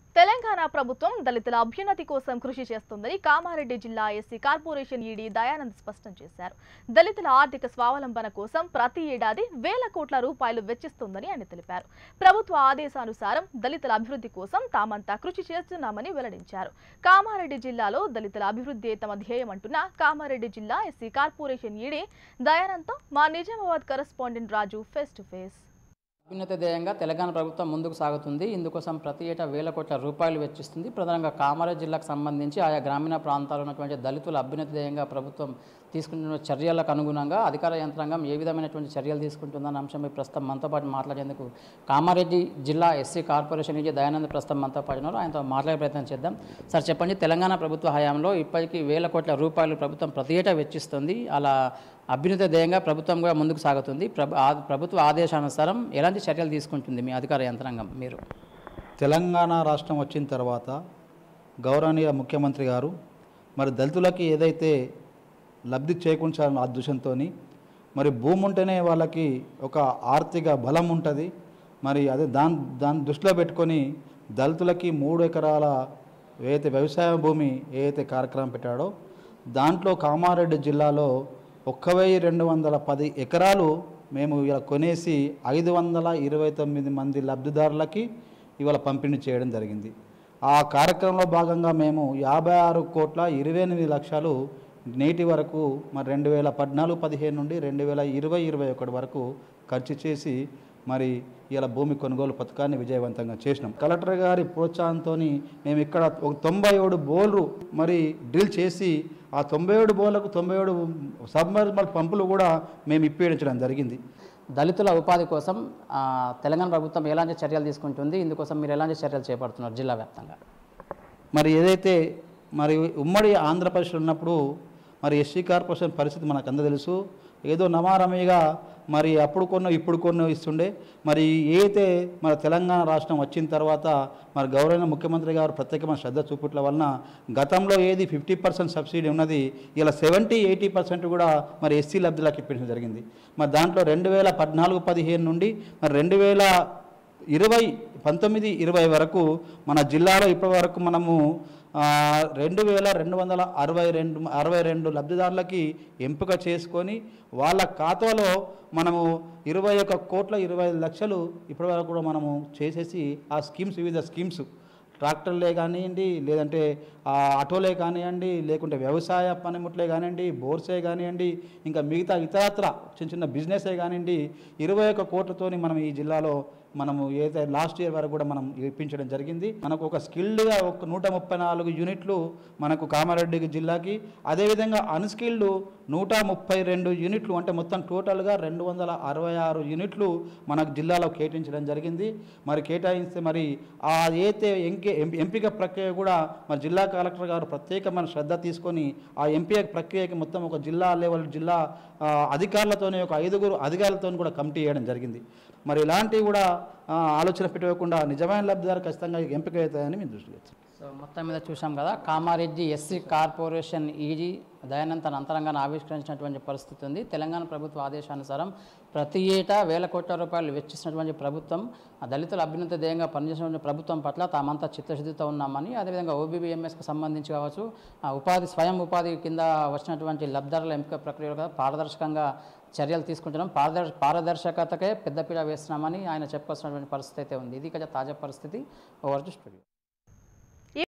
తెలంగాణ ప్రభుత్వం దళితుల అభ్యున్నతి కోసం కృషి చేస్తుందని కామారెడ్డి జిల్లా ఎస్సీ కార్పొరేషన్ ఈడీ దయానంద్ స్పష్టం చేశారు దళితుల ఆర్థిక స్వావలంబన కోసం ప్రతి ఏడాది వేల కోట్ల రూపాయలు వెచ్చిస్తుందని ఆయన తెలిపారు ప్రభుత్వ ఆదేశానుసారం దళితుల అభివృద్ధి కోసం తామంతా కృషి చేస్తున్నామని వెల్లడించారు కామారెడ్డి జిల్లాలో దళితుల అభివృద్ధి తమ ధ్యేయమంటున్న కామారెడ్డి జిల్లా ఎస్సీ కార్పొరేషన్ ఈడీ దయానంద్తో మా Nizamabad correspondent Raju face to face అభ్యున్నత ధ్యేయంగా తెలంగాణ ప్రభుత్వం ముందుకు సాగుతుంది ఇందుకోసం ప్రతి ఏటా వేల కోట్ల రూపాయలు వెచ్చిస్తుంది ప్రధానంగా కామారెడ్డి జిల్లాకు సంబంధించి ఆయా గ్రామీణ ప్రాంతాల్లో ఉన్నటువంటి దళితుల అభ్యున్నత ధ్యేయంగా ప్రభుత్వం తీసుకుంటున్న చర్యలకు అనుగుణంగా అధికార యంత్రాంగం ఏ విధమైనటువంటి చర్యలు తీసుకుంటుందన్న అంశంపై ప్రస్తుతం మనతో పాటు మాట్లాడేందుకు కామారెడ్డి జిల్లా ఎస్సీ కార్పొరేషన్ నుంచి దయానంద ప్రస్తుతం మనతో పాటు ఉన్నారు ఆయనతో మాట్లాడే ప్రయత్నం చేద్దాం సార్ చెప్పండి తెలంగాణ ప్రభుత్వ హయాంలో ఇప్పటికీ వేల కోట్ల రూపాయలు ప్రభుత్వం ప్రతి ఏటా వెచ్చిస్తుంది అలా అభ్యున్నత ధ్యేయంగా ప్రభుత్వం కూడా ముందుకు సాగుతుంది ప్రభు ఆ- ప్రభుత్వ ఆదేశానుసారం ఎలాంటి చర్యలు తీసుకుంటుంది మీ అధికార యంత్రాంగం మీరు తెలంగాణ రాష్ట్రం వచ్చిన తర్వాత గౌరవనీయ ముఖ్యమంత్రి గారు మరి దళితులకి ఏదైతే లబ్ధి చేకూర్చాలన్న ఉద్దేశంతో మరి భూమి ఉంటేనే వాళ్ళకి ఒక ఆర్థిక బలం ఉంటుంది మరి అదే దాని దాన్ని దృష్టిలో పెట్టుకొని దళితులకి మూడు ఎకరాల ఏదైతే వ్యవసాయ భూమి ఏదైతే కార్యక్రమం పెట్టాడో దాంట్లో కామారెడ్డి జిల్లాలో ఒక్క వెయ్యి రెండు వందల పది ఎకరాలు మేము ఇలా కొనేసి ఐదు వందల ఇరవై తొమ్మిది మంది లబ్ధిదారులకి ఇవాళ పంపిణీ చేయడం జరిగింది ఆ కార్యక్రమంలో భాగంగా మేము యాభై ఆరు కోట్ల ఇరవై ఎనిమిది లక్షలు నేటి వరకు మరి రెండు వేల పద్నాలుగు పదిహేను నుండి రెండు వేల ఇరవై ఇరవై ఒకటి వరకు ఖర్చు చేసి మరి ఇలా భూమి కొనుగోలు పథకాన్ని విజయవంతంగా చేసినాం కలెక్టర్ గారి ప్రోత్సాహంతో మేము ఇక్కడ ఒక తొంభై ఏడు బోర్లు మరి డ్రిల్ చేసి ఆ తొంభై ఏడు బోర్లకు తొంభై ఏడు సబ్మర్మల్ పంపులు కూడా మేము ఇప్పించడం జరిగింది దళితుల ఉపాధి కోసం ఆ, తెలంగాణ ప్రభుత్వం ఎలాంటి చర్యలు తీసుకుంటుంది ఇందుకోసం మీరు ఎలాంటి చర్యలు చేపడుతున్నారు జిల్లా వ్యాప్తంగా మరి ఏదైతే మరి ఉమ్మడి ఆంధ్రప్రదేశ్లో ఉన్నప్పుడు మరి ఎస్సీ కార్పొరేషన్ పరిస్థితి మనకు అందరూ తెలుసు ఏదో నమారమిగా మరి అప్పుడు కొన్న ఇప్పుడు కొన్న ఇస్తుండే మరి ఏదైతే మన తెలంగాణ రాష్ట్రం వచ్చిన తర్వాత మరి గౌరవ ముఖ్యమంత్రి గారు ప్రత్యేకమైన శ్రద్ధ చూపుట్ల వలన గతంలో ఏది ఫిఫ్టీ పర్సెంట్ సబ్సిడీ ఉన్నది ఇలా సెవెంటీ ఎయిటీ పర్సెంట్ కూడా మరి ఎస్సీ లబ్ధులకు ఇప్పించడం జరిగింది మరి దాంట్లో రెండు వేల పద్నాలుగు పదిహేను నుండి మరి రెండు వేల ఇరవై పంతొమ్మిది ఇరవై వరకు మన జిల్లాలో ఇప్పటి వరకు మనము ఆ, రెండు వేల రెండు వందల అరవై రెండు అరవై రెండు లబ్ధిదారులకి ఎంపిక చేసుకొని వాళ్ళ ఖాతాలో మనము ఇరవై ఒక కోట్ల ఇరవై ఐదు లక్షలు ఇప్పటి వరకు కూడా మనము చేసేసి ఆ స్కీమ్స్ వివిధ స్కీమ్స్ ట్రాక్టర్లే కానివ్వండి లేదంటే ఆ ఆటోలే కానివ్వండి లేకుంటే వ్యవసాయ పనిముట్లే కానివ్వండి బోర్సే కానివ్వండి ఇంకా మిగతా ఇతరత్ర చిన్న చిన్న బిజినెసే కానివ్వండి ఇరవై ఒక్క కోట్లతోని మనం ఈ జిల్లాలో మనము ఏదైతే లాస్ట్ ఇయర్ వరకు కూడా మనం ఇప్పించడం జరిగింది మనకు ఒక స్కిల్డ్గా ఒక నూట ముప్పై నాలుగు యూనిట్లు మనకు కామారెడ్డి జిల్లాకి అదేవిధంగా అన్స్కిల్డ్ నూట ముప్పై రెండు యూనిట్లు అంటే మొత్తం టోటల్గా రెండు వందల అరవై ఆరు యూనిట్లు మనకు జిల్లాలో కేటాయించడం జరిగింది మరి కేటాయిస్తే మరి ఆ ఏదైతే ఎంకే ఎం- ఎంపిక ప్రక్రియ కూడా మరి జిల్లా కలెక్టర్ గారు ప్రత్యేకమైన శ్రద్ధ తీసుకొని ఆ ఎంపిక ప్రక్రియకి మొత్తం ఒక జిల్లా లెవెల్ జిల్లా ఆ, అధికారులతోనే ఒక ఐదుగురు అధికారులతో కూడా కమిటీ చేయడం జరిగింది మరి ఇలాంటివి కూడా ఆ, ఆలోచన పెట్టుకోకుండా నిజమైన లబ్ధిదారు ఖచ్చితంగా ఎంపిక అవుతాయని మేము దృష్టికి వచ్చాం సో మొత్తం మీద చూసాం కదా Kamareddy SC corporation ED Dayanand తన అంతరంగాన్ని ఆవిష్కరించినటువంటి పరిస్థితి ఉంది తెలంగాణ ప్రభుత్వ ఆదేశానుసారం ప్రతి ఏటా వేల కోట్ల రూపాయలు వెచ్చిస్తున్నటువంటి ప్రభుత్వం ఆ దళితుల అభ్యున్నత ధ్యేయంగా పనిచేసినటువంటి ప్రభుత్వం పట్ల తామంతా చిత్తశుద్ధితో ఉన్నామని అదేవిధంగా ఓబీబీఎంఎస్కి సంబంధించి కావచ్చు ఆ ఉపాధి స్వయం ఉపాధి కింద వచ్చినటువంటి లబ్ధారుల ఎంపిక ప్రక్రియలో కూడా పారదర్శకంగా చర్యలు తీసుకుంటున్నాం పారదర్శ పారదర్శకతకే పెద్దపీట వేస్తున్నామని ఆయన చెప్పుకొస్తున్నటువంటి పరిస్థితి అయితే ఉంది ఇది కదా తాజా పరిస్థితి ఓవర్ టు స్టూడియో